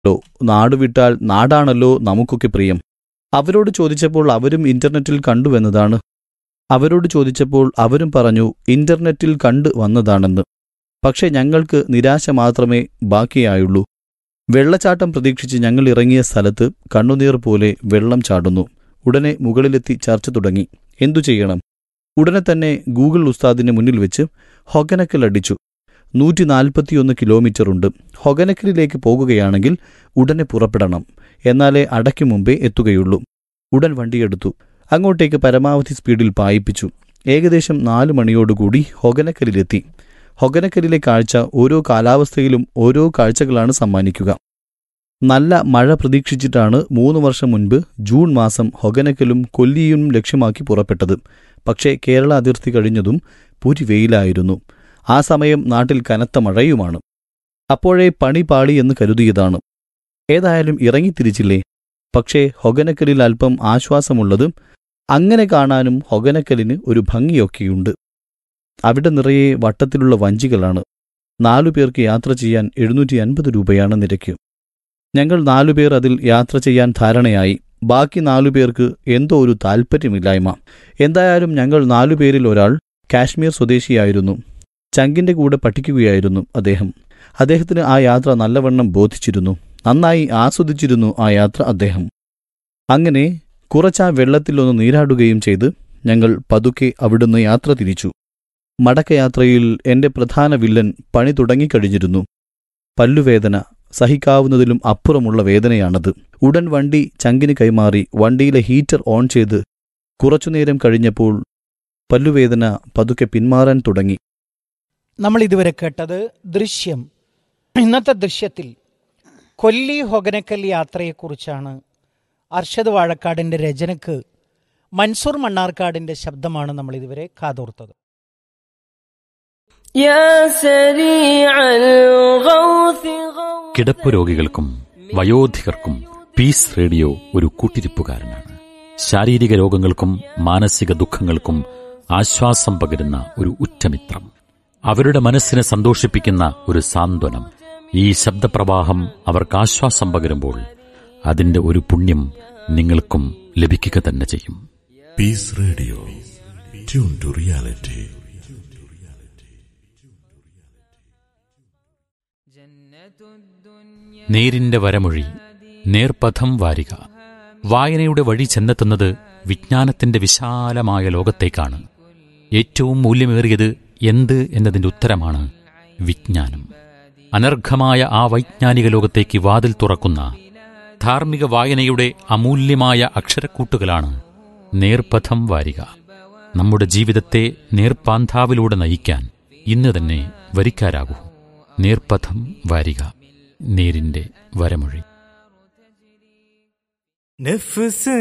ല്ലോ നാടുവിട്ടാൽ നാടാണല്ലോ നമുക്കൊക്കെ പ്രിയം അവരോട് ചോദിച്ചപ്പോൾ അവരും ഇന്റർനെറ്റിൽ കണ്ടുവെന്നതാണ് അവരോട് ചോദിച്ചപ്പോൾ അവരും പറഞ്ഞു ഇന്റർനെറ്റിൽ കണ്ടു വന്നതാണെന്ന് പക്ഷേ ഞങ്ങൾക്ക് നിരാശ മാത്രമേ ബാക്കിയായുള്ളൂ വെള്ളച്ചാട്ടം പ്രതീക്ഷിച്ച് ഞങ്ങൾ ഇറങ്ങിയ സ്ഥലത്ത് കണ്ണുനീർ പോലെ വെള്ളം ചാടുന്നു ഉടനെ മുകളിലെത്തി ചർച്ച തുടങ്ങി എന്തു ചെയ്യണം ഉടനെ തന്നെ ഗൂഗിൾ ഉസ്താദിന് മുന്നിൽ വെച്ച് ഹൊഗനക്കൽ അടിച്ചു നൂറ്റി നാൽപ്പത്തിയൊന്ന് കിലോമീറ്ററുണ്ട് ഹൊഗനക്കലിലേക്ക് പോകുകയാണെങ്കിൽ ഉടനെ പുറപ്പെടണം എന്നാലേ അടയ്ക്ക് മുമ്പേ എത്തുകയുള്ളൂ ഉടൻ വണ്ടിയെടുത്തു അങ്ങോട്ടേക്ക് പരമാവധി സ്പീഡിൽ പായിപ്പിച്ചു ഏകദേശം നാലു മണിയോടുകൂടി ഹൊഗനക്കലിലെത്തി ഹൊഗനക്കലിലെ കാഴ്ച ഓരോ കാലാവസ്ഥയിലും ഓരോ കാഴ്ചകളാണ് സമ്മാനിക്കുക നല്ല മഴ പ്രതീക്ഷിച്ചിട്ടാണ് മൂന്ന് വർഷം മുൻപ് ജൂൺ മാസം ഹൊഗനക്കലും കൊല്ലിയും ലക്ഷ്യമാക്കി പുറപ്പെട്ടത് പക്ഷേ കേരള അതിർത്തി കഴിഞ്ഞതും പുരി വെയിലായിരുന്നു ആ സമയം നാട്ടിൽ കനത്ത മഴയുമാണ് അപ്പോഴേ പണി പാളി എന്ന് കരുതിയതാണ് ഏതായാലും ഇറങ്ങിത്തിരിച്ചില്ലേ പക്ഷേ ഹൊഗനക്കലിൽ അല്പം ആശ്വാസമുള്ളത് അങ്ങനെ കാണാനും ഹൊഗനക്കലിന് ഒരു ഭംഗിയൊക്കെയുണ്ട് അവിടെ നിറയെ വട്ടത്തിലുള്ള വഞ്ചികളാണ് നാലു പേർക്ക് യാത്ര ചെയ്യാൻ എഴുന്നൂറ്റി അൻപത് രൂപയാണ് നിരക്ക് ഞങ്ങൾ നാലുപേർ അതിൽ യാത്ര ചെയ്യാൻ ധാരണയായി ബാക്കി നാലുപേർക്ക് എന്തോ ഒരു താൽപ്പര്യമില്ലായ്മ എന്തായാലും ഞങ്ങൾ നാലുപേരിൽ ഒരാൾ കാശ്മീർ സ്വദേശിയായിരുന്നു ചങ്കിന്റെ കൂടെ പഠിക്കുകയായിരുന്നു അദ്ദേഹം അദ്ദേഹത്തിന് ആ യാത്ര നല്ലവണ്ണം ബോധിച്ചിരുന്നു നന്നായി ആസ്വദിച്ചിരുന്നു ആ യാത്ര അദ്ദേഹം അങ്ങനെ കുറച്ചാ വെള്ളത്തിലൊന്ന് നീരാടുകയും ചെയ്ത് ഞങ്ങൾ പതുക്കെ അവിടുന്ന് യാത്ര തിരിച്ചു മടക്കയാത്രയിൽ എന്റെ പ്രധാന വില്ലൻ പണി തുടങ്ങിക്കഴിഞ്ഞിരുന്നു പല്ലുവേദന സഹിക്കാവുന്നതിലും അപ്പുറമുള്ള വേദനയാണത് ഉടൻ വണ്ടി ചങ്കിന് കൈമാറി വണ്ടിയിലെ ഹീറ്റർ ഓൺ ചെയ്ത് കുറച്ചുനേരം കഴിഞ്ഞപ്പോൾ പല്ലുവേദന പതുക്കെ പിന്മാറാൻ തുടങ്ങി നമ്മൾ ഇതുവരെ കേട്ടത് ദൃശ്യം ഇന്നത്തെ ദൃശ്യത്തിൽ കൊല്ലി ഹൊഗനക്കൽ യാത്രയെക്കുറിച്ചാണ് അർഷദ് വാഴക്കാടിൻ്റെ രചനക്ക് മൻസൂർ മണ്ണാർക്കാടിൻ്റെ ശബ്ദമാണ് നമ്മൾ ഇതുവരെ കാതോർത്തത് يا سريع الغوث غوث കിടപ്പ് രോഗികൾക്കും വയോധികർക്കും പീസ് റേഡിയോ ഒരു കൂട്ടിരിപ്പുകാരനാണ് ശാരീരിക രോഗങ്ങൾക്കും മാനസിക ദുഃഖങ്ങൾക്കും ആശ്വാസം പകരുന്ന ഒരു ഉറ്റമിത്രം അവരുടെ മനസ്സിനെ സന്തോഷിപ്പിക്കുന്ന ഒരു സാന്ത്വനം ഈ ശബ്ദപ്രവാഹം അവർക്ക് ആശ്വാസം പകരുമ്പോൾ അതിന്റെ ഒരു പുണ്യം നിങ്ങൾക്കും ലഭിക്കുക തന്നെ ചെയ്യും Peace Radio. Tune to reality. നേരിന്റെ വരമൊഴി നേർപഥം വാരിക വായനയുടെ വഴി ചെന്നെത്തുന്നത് വിജ്ഞാനത്തിന്റെ വിശാലമായ ലോകത്തേക്കാണ് ഏറ്റവും മൂല്യമേറിയത് എന്ത് എന്നതിന്റെ ഉത്തരമാണ് വിജ്ഞാനം അനർഘമായ ആ വൈജ്ഞാനിക ലോകത്തേക്ക് വാതിൽ തുറക്കുന്ന ധാർമ്മിക വായനയുടെ അമൂല്യമായ അക്ഷരക്കൂട്ടുകളാണ് നേർപഥം വാരിക നമ്മുടെ ജീവിതത്തെ നേർപ്പാന്താവിലൂടെ നയിക്കാൻ ഇന്ന് തന്നെ വരിക്കാരാകൂ നേർപഥം വാരിക നേരിന്റെ വരമൊഴി നഫ്സ്